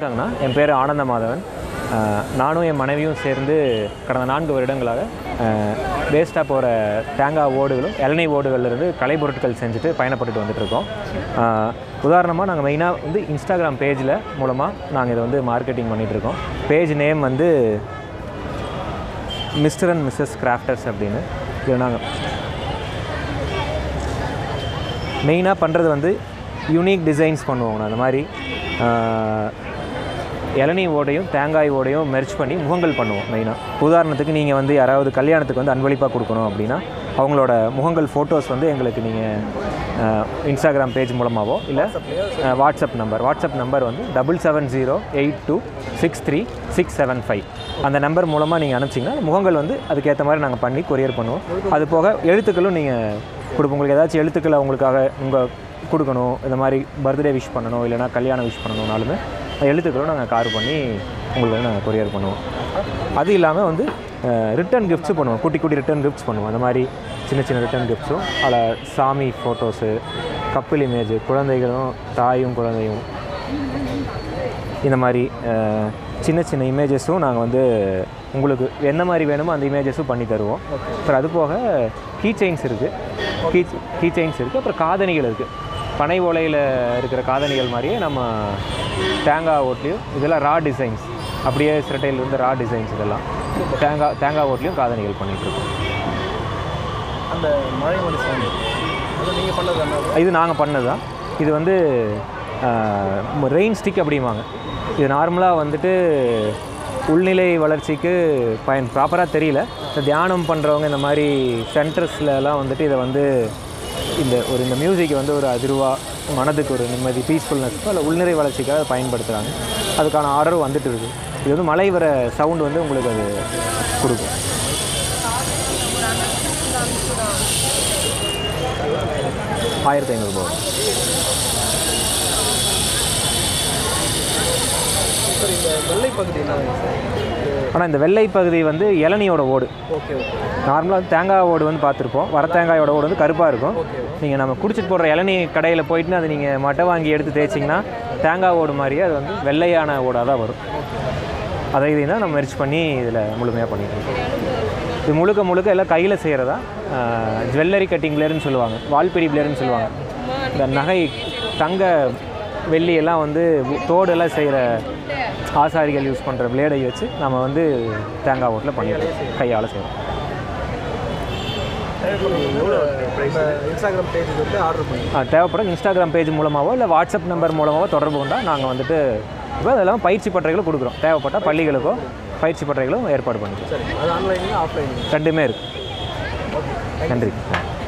இருக்காங்கண்ணா என் பேர் ஆனந்த மாதவன் அஹ், நானும் என் மனைவியும் சேர்ந்து கடந்த நான்கு வருடங்களாக வேஸ்ட்டாக போகிற தேங்காய் ஓடுகளும் இளநீ ஓடுகள்லேருந்து கலைப்பொருட்கள் செஞ்சுட்டு பயணப்பட்டுட்டு வந்துட்டு இருக்கோம் உதாரணமாக நாங்கள் மெயினாக வந்து இன்ஸ்டாகிராம் பேஜில் மூலமாக நாங்கள் இதை வந்து மார்க்கெட்டிங் பண்ணிகிட்டு இருக்கோம் பேஜ் நேம் வந்து மிஸ்டர் அண்ட் மிஸ்ஸஸ் கிராஃப்டர்ஸ் அப்படின்னு இது நாங்கள் மெயினாக பண்ணுறது வந்து யூனிக் டிசைன்ஸ் பண்ணுவோங்க அந்த மாதிரி ஆஹ், இளநீ ஓடையும் தேங்காய் ஓடையும் மெர்ச் பண்ணி முகங்கள் பண்ணுவோம் மெயினாக உதாரணத்துக்கு நீங்கள் வந்து யாராவது கல்யாணத்துக்கு வந்து அன்பளிப்பாக கொடுக்கணும் அப்படின்னா அவங்களோட முகங்கள் ஃபோட்டோஸ் வந்து எங்களுக்கு நீங்கள் இன்ஸ்டாகிராம் பேஜ் மூலமாகவோ இல்லை வாட்ஸ்அப் நம்பர் வாட்ஸ்அப் நம்பர் வந்து double seven zero eight two six three six seven five அந்த நம்பர் மூலமாக நீங்கள் அனுப்பிச்சிங்கன்னா முகங்கள் வந்து அதுக்கேற்ற மாதிரி நாங்கள் பண்ணி கொரியர் பண்ணுவோம் அது போக எழுத்துக்களும் நீங்கள் கொடுப்போம் உங்களுக்கு ஏதாச்சும் எழுத்துக்களை அவங்களுக்காக உங்கள் கொடுக்கணும் இந்த மாதிரி பர்த்டே விஷ் பண்ணணும் இல்லைனா கல்யாணம் விஷ் பண்ணணும்னாலுமே அந்த எழுத்துக்களும் நாங்கள் கார் பண்ணி உங்களுக்கு வந்து நாங்கள் கொரியர் பண்ணுவோம் அது இல்லாமல் வந்து ரிட்டர்ன் கிஃப்ட்ஸும் பண்ணுவோம் குட்டி குட்டி ரிட்டர்ன் கிஃப்ட்ஸ் பண்ணுவோம் அந்த மாதிரி சின்ன சின்ன ரிட்டர்ன் கிஃப்ட்ஸும் அதில் சாமி ஃபோட்டோஸு கப்பிள் இமேஜ் குழந்தைகளும் தாயும் குழந்தையும் இந்த மாதிரி அஹ், சின்ன சின்ன இமேஜஸும் நாங்கள் வந்து உங்களுக்கு என்ன மாதிரி வேணுமோ அந்த இமேஜஸும் பண்ணி தருவோம் அப்புறம் அது போக கீ செயின்ஸ் இருக்குது கீ கீ செயின்ஸ் இருக்குது அப்புறம் காதணிகள் இருக்குது பனை ஓலையில் இருக்கிற காதணிகள் மாதிரியே நம்ம தேங்காய் ஓட்லேயும் இதெல்லாம் ரா டிசைன்ஸ் அப்படியே சிரட்டையில் இருந்து ரா டிசைன்ஸ் இதெல்லாம் தேங்காய் தேங்காய் ஓட்லேயும் காதணிகள் பண்ணிகிட்ருக்கோம் அந்த மழை மணி சாமி அது நீங்கள் பண்ணது என்ன இது நாங்கள் பண்ணது தான் இது வந்து ரெயின் ஸ்டிக் அப்படிம்பாங்க இது நார்மலாக வந்துட்டு உள்நிலை வளர்ச்சிக்கு பயன் ப்ராப்பராக தெரியல இந்த தியானம் பண்ணுறவங்க இந்த மாதிரி சென்டர்ஸ்லலாம் வந்துட்டு இதை வந்து இந்த ஒரு இந்த மியூசிக் வந்து ஒரு அதிர்வாக மனதுக்கு ஒரு நிம்மதி பீஸ்ஃபுல்னஸ்க்கு அதில் உள்நிறை வளர்ச்சிக்காக பயன்படுத்துகிறாங்க அதுக்கான ஆர்டர் வந்துட்டு இருக்குது இது வந்து மழை வர சவுண்ட் வந்து உங்களுக்கு அது கொடுக்கும் ஆயிரத்தி ஐநூறுரூபா சார் இந்த வெள்ளை பகுதி என்ன சார் ஆனால் இந்த வெள்ளை பகுதி வந்து இளநியோட ஓடு ஓகே ஓகே நார்மலாக வந்து தேங்காய் ஓடு வந்து பார்த்துருப்போம் வர தேங்காயோட ஓடு வந்து கருப்பாக இருக்கும் நீங்கள் நம்ம குடிச்சிட்டு போடுற இளநீ கடையில் போயிட்டுனா அது நீங்கள் மட்டை வாங்கி எடுத்து தேய்ச்சிங்கன்னா தேங்காய் ஓடு மாதிரியே அது வந்து வெள்ளையான ஓடாக தான் வரும் அதை இதையும் தான் நம்ம மெர்ச் பண்ணி இதில் முழுமையாக பண்ணிட்டு இருக்கோம் இது முழுக்க முழுக்க எல்லாம் கையில் செய்கிறதா ஜுவல்லரி கட்டிங் பிளேயர்னு சொல்லுவாங்க வால்பிடி பிளேயர்னு சொல்லுவாங்க இந்த நகை தங்க வெள்ளி எல்லாம் வந்து தோடெல்லாம் செய்கிற ஆசாரிகள் யூஸ் பண்ணுற பிளேடை வச்சு நம்ம வந்து தேங்காய் ஓட்டில் பண்ணிடுறோம் கையால் செய்கிறோம் எவ்வளோ இந்த இன்ஸ்டாகிராம் பேஜுக்கு வந்து ஆர்டர் பண்ணி ஆ, தேவைப்படும் இன்ஸ்டாகிராம் பேஜ் மூலமாகவோ இல்லை வாட்ஸ்அப் நம்பர் மூலமாகவோ தொடர்பு கொண்டா நாங்கள் வந்துட்டு இப்போ அதெல்லாம் பயிற்சி பட்டறைகளும் கொடுக்குறோம் தேவைப்பட்டால் பள்ளிகளுக்கோ பயிற்சி பட்டறைகளும் ஏற்பாடு பண்ணிக்கிறோம் சரி அது ஆன்லைனில் ஆஃப்லைனில் ரெண்டுமே இருக்குது நன்றி